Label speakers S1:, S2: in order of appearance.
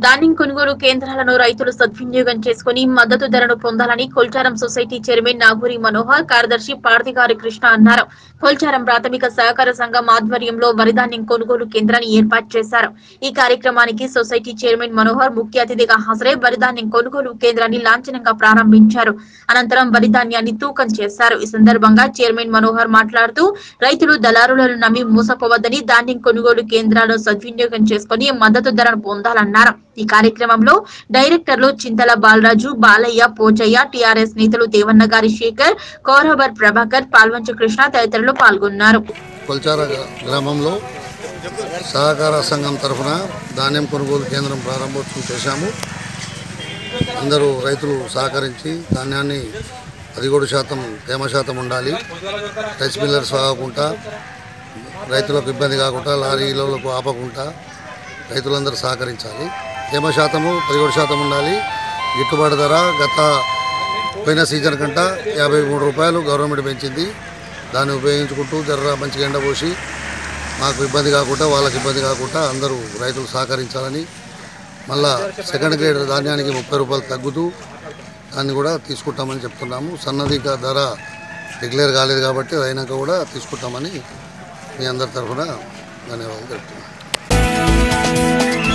S1: ధాన్యం కొనుగోలు కేంద్రాలను రైతులు సద్వినియోగం చేసుకుని మద్దతు ధరను పొందాలని కొల్చారం సొసైటీ చైర్మన్ నాగూరి మనోహర్ కార్యదర్శి పార్థిగారి కృష్ణ అన్నారు కొల్చారం ప్రాథమిక సహకార సంఘం ఆధ్వర్యంలో వరిధాన్యం కొనుగోలు కేంద్రాన్ని ఏర్పాటు చేశారు ఈ కార్యక్రమానికి సొసైటీ చైర్మన్ మనోహర్ ముఖ్య అతిథిగా హాజరై వరిధాన్యం కొనుగోలు కేంద్రాన్ని లాంఛనంగా ప్రారంభించారు అనంతరం వరిధాన్యాన్ని తూకం చేశారు ఈ సందర్భంగా చైర్మన్ మనోహర్ మాట్లాడుతూ రైతులు దళారులను నమ్మి మోసపోవద్దని ధాన్యం కొనుగోలు కేంద్రాలను సద్వినియోగం చేసుకుని మద్దతు ధరను పొందాలన్నారు ఈ కార్యక్రమంలో డైరెక్టర్లు చింతల బాలరాజు బాలయ్య పోచయ్య టిఆర్ఎస్ నేతలు దేవన్న గారి శేఖర్ కౌరవర్ ప్రభాకర్ పాల్వంచ కృష్ణ తదితరులు పాల్గొన్నారు
S2: కొల్చార గ్రా- గ్రామంలో సహకార సంఘం తరఫున ధాన్యం కొనుగోలు కేంద్రం ప్రారంభోత్సవం చేశాము అందరూ రైతులు సహకరించి ధాన్యాన్ని పదిహేడు శాతం తేమ శాతం ఉండాలి రైస్ మిల్లర్స్ ఆగకుండా రైతులకు ఇబ్బంది కాకుండా లారీలకు ఆపకుండా రైతులందరూ సహకరించాలి తేమ శాతము పదిహేడు శాతం ఉండాలి గిట్టుబాటు ధర గత పోయిన సీజన్ కంట యాభై మూడు రూపాయలు గవర్నమెంట్ పెంచింది దాన్ని ఉపయోగించుకుంటూ జర్ర మంచిగా ఎండబోసి మాకు ఇబ్బంది కాకుండా వాళ్ళకి ఇబ్బంది కాకుండా అందరూ రైతులు సహకరించాలని మళ్ళా సెకండ్ గ్రేడ్ ధాన్యానికి ముప్పై రూపాయలు తగ్గుతూ దాన్ని కూడా తీసుకుంటామని చెప్తున్నాము సన్నధిక ధర డిక్లేర్ కాలేదు కాబట్టి అది అయినాక కూడా తీసుకుంటామని మీ అందరి తరఫున ధన్యవాదాలు తెలుపుతున్నాను